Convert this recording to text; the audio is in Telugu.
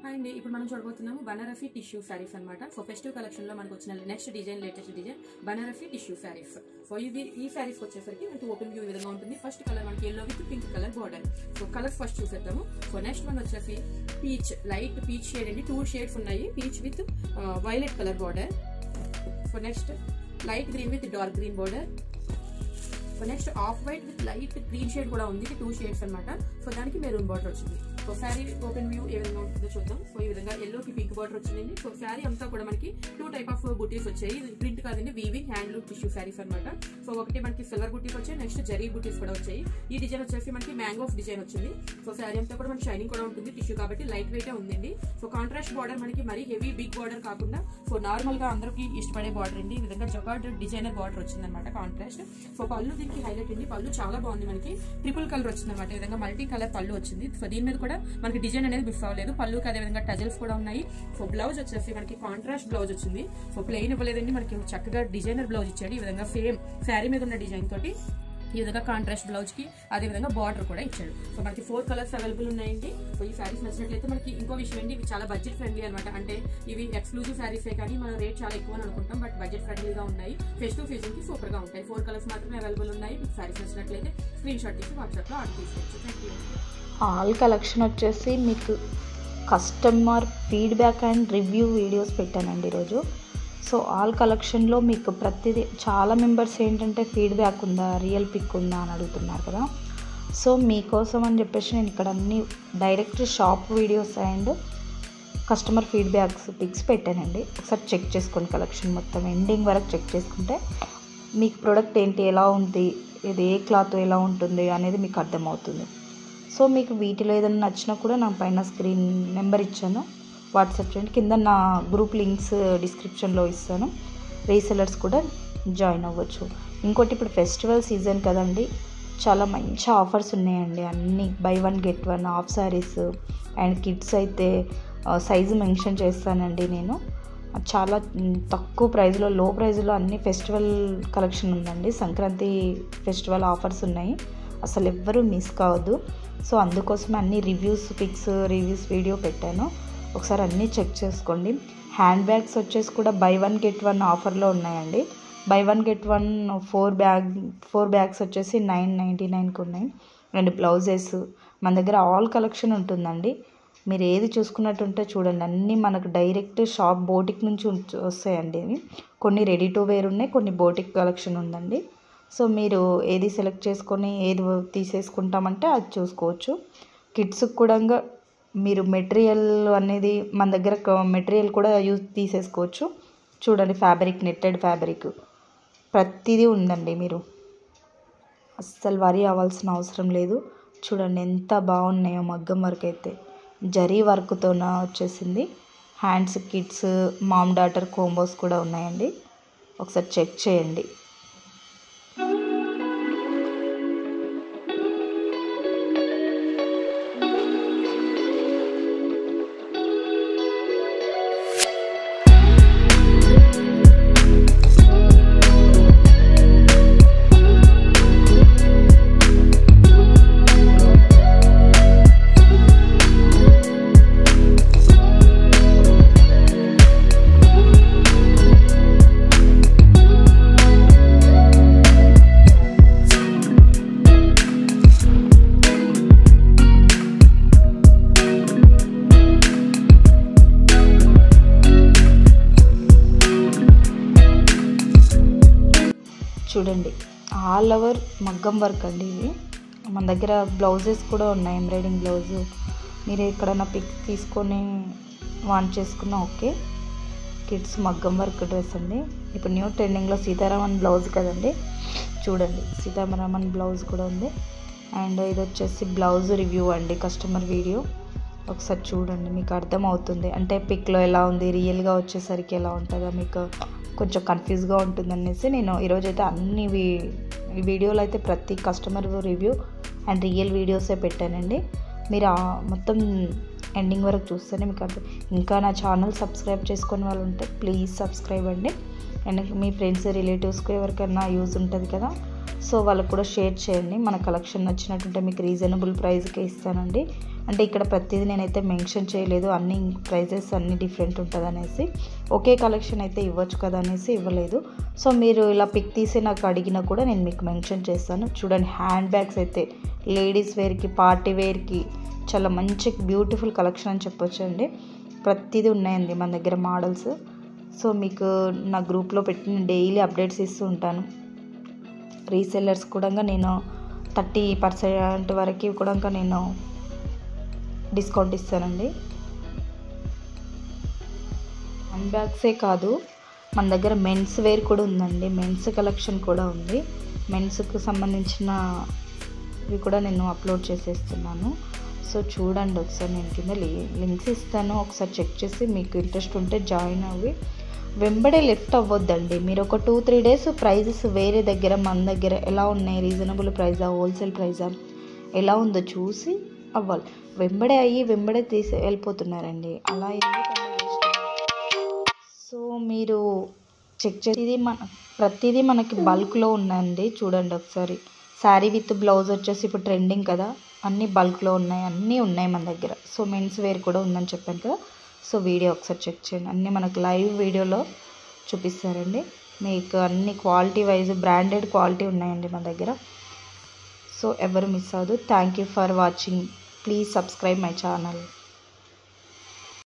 హాయ్ అండి ఇప్పుడు మనం చూడబోతున్నాము బనారఫీ టిష్యూ శారీస్ అనమాట సో ఫెస్టివ్ కలెక్షన్ లో మనకు వచ్చిన next design latest design Banarasi tissue saris so ఇది ఈ శారీస్ వచ్చేసరికి మనకి ఓపెన్ వ్యూ విధంగా ఉంటుంది ఫస్ట్ కలర్ మనకి yellow with pink colour border so colours first చూసేద్దాము సో నెక్స్ట్ వన్ వచ్చేసి పీచ్ లైట్ పీచ్ షేడ్ అండి టూ షేడ్స్ ఉన్నాయి peach with violet colour border so next light green with dark green border so next off white with light green shade కూడా ఉంది టూ షేడ్స్ అనమాట సో దానికి మెరూన్ బార్డర్ వచ్చింది సో శారీ ఓపెన్ వ్యూ ఏ విధంగా ఉంటుందో చూద్దాం సో ఈ విధంగా ఎల్లోకి పింక్ బార్డర్ వచ్చిందండి సో శారీ అంతా కూడా మనకి టూ టైప్ ఆఫ్ బుటీస్ వచ్చాయి ఇది ప్రింట్ కాదండి వీవింగ్ హ్యాండ్లూమ్ టిష్యూ శారీస్ అనమాట సో ఒకటి మనకి సిల్వర్ బుటీస్ వచ్చాయి నెక్స్ట్ జరీ బుటీస్ కూడా వచ్చాయి ఈ డిజైన్ వచ్చేసి మనకి మ్యాంగో డిజైన్ వచ్చింది సో శారీ అంతా కూడా మనకి షైనింగ్ కూడా ఉంటుంది టిష్యూ కాబట్టి లైట్ వెయిట్ ఉందండి సో కాంట్రాస్ట్ బార్డర్ మనకి మరీ హెవీ బిగ్ బార్డర్ కాకుండా సో నార్మల్ గా అందరికి ఇష్టపడే బార్డర్ అండి ఈ విధంగా జొకార్డ్ డిజైనర్ బార్డర్ వచ్చింది అనమాట కాంట్రాస్ట్ సో పళ్ళు దీనికి హైలైట్ అండి పళ్ళు చాలా బాగుంది మనకి ట్రిపుల్ కలర్ వచ్చింది అనమాట ఈ విధంగా మల్టీ కలర్ పళ్ళు వచ్చింది సో దీని మీద కూడా మనకి డిజైన్ అనేది మిస్ అవ్వలేదు పళ్ళుకి అదే విధంగా టజల్స్ కూడా ఉన్నాయి సో బ్లౌజ్ వచ్చేసి మనకి కాంట్రాస్ట్ బ్లౌజ్ వచ్చింది సో ప్లెయిన్ ఇవ్వలేదండి మనకి చక్కగా డిజైనర్ బ్లౌజ్ ఇచ్చాడు ఈ విధంగా సేమ్ శారీ మీద ఉన్న డిజైన్ తోటి ఈ విధంగా కాంట్రాస్ట్ బ్లౌజ్ కి అదే విధంగా బార్డర్ కూడా ఇచ్చాడు సో మనకి ఫోర్ కలర్స్ అవైలబుల్ ఉన్నాయండి సో ఈ శారీస్ నచ్చినట్లయితే మనకి ఇంకో విషయం అండి ఇవి చాలా బడ్జెట్ ఫ్రెండ్లీ అనమాట అంటే ఇవి ఎక్స్క్లూజివ్ శారీసే కానీ మన రేట్ చాలా ఎక్కువ అని అనుకుంటాం బట్ బడ్జెట్ ఫ్రెండ్లీగా ఉన్నాయి ఫెస్టివ్ సీజన్ కి సూపర్ గా ఉంటాయి ఫోర్ కలర్స్ మాత్రమే అవైలబుల్ ఉన్నాయి మీకు శారీస్ నచ్చినట్లయితే స్క్రీన్ షాట్ తీసి వాట్సాప్ లో ఆర్డర్ తీసుకోవచ్చు థ్యాంక్ యూ ఆల్ కలెక్షన్ వచ్చేసి మీకు customer feedback and review videos పెట్టానండి ఈరోజు సో ఆల్ కలెక్షన్లో మీకు ప్రతిదీ చాలా మెంబర్స్ ఏంటంటే ఫీడ్బ్యాక్ ఉందా రియల్ పిక్ ఉందా అని అడుగుతున్నారు కదా సో మీకోసం అని చెప్పేసి నేను ఇక్కడ అన్ని direct shop videos and customer feedbacks pics పెట్టానండి ఒకసారి చెక్ చేసుకోండి కలెక్షన్ మొత్తం ఎండింగ్ వరకు చెక్ చేసుకుంటే మీకు ప్రోడక్ట్ ఏంటి ఎలా ఉంది ఇది ఏ క్లాత్ ఎలా ఉంటుంది అనేది మీకు అర్థమవుతుంది సో మీకు వీటిలో ఏదైనా నచ్చినా కూడా నా పైన స్క్రీన్ నెంబర్ ఇచ్చాను వాట్సాప్ చేయండి కింద నా గ్రూప్ లింక్స్ డిస్క్రిప్షన్లో ఇస్తాను రీసెలర్స్ కూడా జాయిన్ అవ్వచ్చు ఇంకోటి ఇప్పుడు ఫెస్టివల్ సీజన్ కదండి చాలా మంచి ఆఫర్స్ ఉన్నాయండి అన్నీ buy one get one half saris and kids అయితే సైజు మెన్షన్ చేస్తానండి నేను చాలా తక్కువ ప్రైస్లో లో ప్రైస్లో అన్ని ఫెస్టివల్ కలెక్షన్ ఉందండి సంక్రాంతి ఫెస్టివల్ ఆఫర్స్ ఉన్నాయి అసలు ఎవ్వరూ మిస్ కావద్దు సో అందుకోసం అన్ని రివ్యూస్ పిక్స్ రివ్యూస్ వీడియో పెట్టాను ఒకసారి అన్నీ చెక్ చేసుకోండి హ్యాండ్ బ్యాగ్స్ వచ్చేసి కూడా బై వన్ గెట్ వన్ ఆఫర్లో ఉన్నాయండి buy one get one four bag four bags వచ్చేసి నైన్ నైంటీ నైన్కి ఉన్నాయి అండ్ బ్లౌజెస్ మన దగ్గర ఆల్ కలెక్షన్ ఉంటుందండి మీరు ఏది చూసుకున్నట్టుంటే చూడండి అన్నీ మనకు డైరెక్ట్ షాప్ బోటిక్ నుంచి ఉంచ- వస్తాయండి ఇవి కొన్ని రెడీ టు వేర్ ఉన్నాయి కొన్ని బోటిక్ కలెక్షన్ ఉందండి సో మీరు ఏది సెలెక్ట్ చేసుకొని ఏది తీసేసుకుంటామంటే అది చూసుకోవచ్చు కిడ్స్కి కూడా మీరు మెటీరియల్ అనేది మన దగ్గర మెటీరియల్ కూడా యూజ్ తీసేసుకోవచ్చు చూడండి ఫ్యాబ్రిక్ నెట్టెడ్ ఫ్యాబ్రిక్ ప్రతిదీ ఉందండి మీరు అస్సలు వరి అవ్వాల్సిన అవసరం లేదు చూడండి ఎంత బాగున్నాయో మగ్గం వర్క్ అయితే జరీ వర్క్తోన వచ్చేసింది hands kids mom daughter combos కూడా ఉన్నాయండి ఒకసారి చెక్ చేయండి చూడండి ఆల్ ఓవర్ మగ్గం వర్క్ అండి ఇవి మన దగ్గర బ్లౌజెస్ కూడా ఉన్నాయి ఎంబ్రాయిడింగ్ బ్లౌజ్ మీరు ఎక్కడైనా పిక్ తీసుకొని వాంట్ చేసుకున్నా ఓకే కిడ్స్ మగ్గం వర్క్ డ్రెస్ అండి ఇప్పుడు న్యూ ట్రెండింగ్లో సీతారామన్ బ్లౌజ్ కదండి చూడండి సీతారామన్ బ్లౌజ్ కూడా ఉంది అండ్ ఇది వచ్చేసి బ్లౌజ్ రివ్యూ అండి కస్టమర్ వీడియో ఒకసారి చూడండి మీకు అర్థమవుతుంది అంటే పిక్లో ఎలా ఉంది రియల్గా వచ్చేసరికి ఎలా ఉంటుందో మీకు కొంచెం కన్ఫ్యూజ్గా ఉంటుంది అనేసి నేను ఈరోజైతే అన్ని వీ- ఈ వీడియోలో అయితే ప్రతి కస్టమర్ రివ్యూ అండ్ రియల్ వీడియోసే పెట్టానండి మీరు ఆ మొత్తం ఎండింగ్ వరకు చూస్తేనే మీకు అర్థం ఇంకా నా ఛానల్ సబ్స్క్రైబ్ చేసుకునే వాళ్ళు ఉంటే ప్లీజ్ సబ్స్క్రైబ్ అండి అండ్ మీ ఫ్రెండ్స్ రిలేటివ్స్కి ఎవరికైనా యూజ్ ఉంటుంది కదా సో వాళ్ళకు కూడా షేర్ చేయండి మన కలెక్షన్ నచ్చినట్టుంటే మీకు రీజనబుల్ ప్రైస్కే ఇస్తానండి అంటే ఇక్కడ ప్రతిదీ నేనైతే మెన్షన్ చేయలేదు అన్ని ప్రైజెస్ అన్ని డిఫరెంట్ ఉంటుంది అనేసి ఒకే కలెక్షన్ అయితే ఇవ్వచ్చు కదా అనేసి ఇవ్వలేదు సో మీరు ఇలా పిక్ తీసి నాకు అడిగినా కూడా నేను మీకు మెన్షన్ చేస్తాను చూడండి హ్యాండ్ బ్యాగ్స్ అయితే లేడీస్ వేర్కి పార్టీ వేర్కి చాలా మంచి బ్యూటిఫుల్ కలెక్షన్ అని చెప్పొచ్చు అండి ప్రతిదీ ఉన్నాయండి మన దగ్గర మోడల్స్ సో మీకు నా గ్రూప్లో పెట్టిన డైలీ అప్డేట్స్ ఇస్తూ ఉంటాను రీసెల్లర్స్ కూడా నేను థర్టీ పర్సెంట్ వరకు కూడా నేను డిస్కౌంట్ ఇస్తానండి హ్యాండ్ బ్యాగ్సే కాదు మన దగ్గర మెన్స్ వేర్ కూడా ఉందండి మెన్స్ కలెక్షన్ కూడా ఉంది మెన్స్కి సంబంధించిన ఇవి కూడా నేను అప్లోడ్ చేసేస్తున్నాను సో చూడండి ఒకసారి నేను కింద లింక్స్ ఇస్తాను ఒకసారి చెక్ చేసి మీకు ఇంట్రెస్ట్ ఉంటే జాయిన్ అవ్వి వెంబడే లెఫ్ట్ అవ్వద్దండి మీరు ఒక టూ త్రీ డేస్ ప్రైజెస్ వేరే దగ్గర మన దగ్గర ఎలా ఉన్నాయి రీజనబుల్ ప్రైజా హోల్సేల్ ప్రైజా ఎలా ఉందో చూసి అవ్వాలి వెంబడే అయ్యి వెంబడే తీసి వెళ్ళిపోతున్నారండి అలా ఎందుకంటే సో మీరు చెక్ చేసి ఇది మన ప్రతిదీ మనకి బల్క్లో ఉందండి చూడండి ఒకసారి శారీ విత్ బ్లౌజ్ వచ్చేసి ఇప్పుడు ట్రెండింగ్ కదా అన్నీ బల్క్లో ఉన్నాయి అన్నీ ఉన్నాయి మన దగ్గర సో మెన్స్ వేర్ కూడా ఉందని చెప్పాను కదా సో వీడియో ఒకసారి చెక్ చేయండి అన్నీ మనకు లైవ్ వీడియోలో చూపిస్తారండి మీకు అన్ని క్వాలిటీ వైజ్ బ్రాండెడ్ క్వాలిటీ ఉన్నాయండి మన దగ్గర సో ఎవరు మిస్ అవ్వదు thank you for watching please subscribe my channel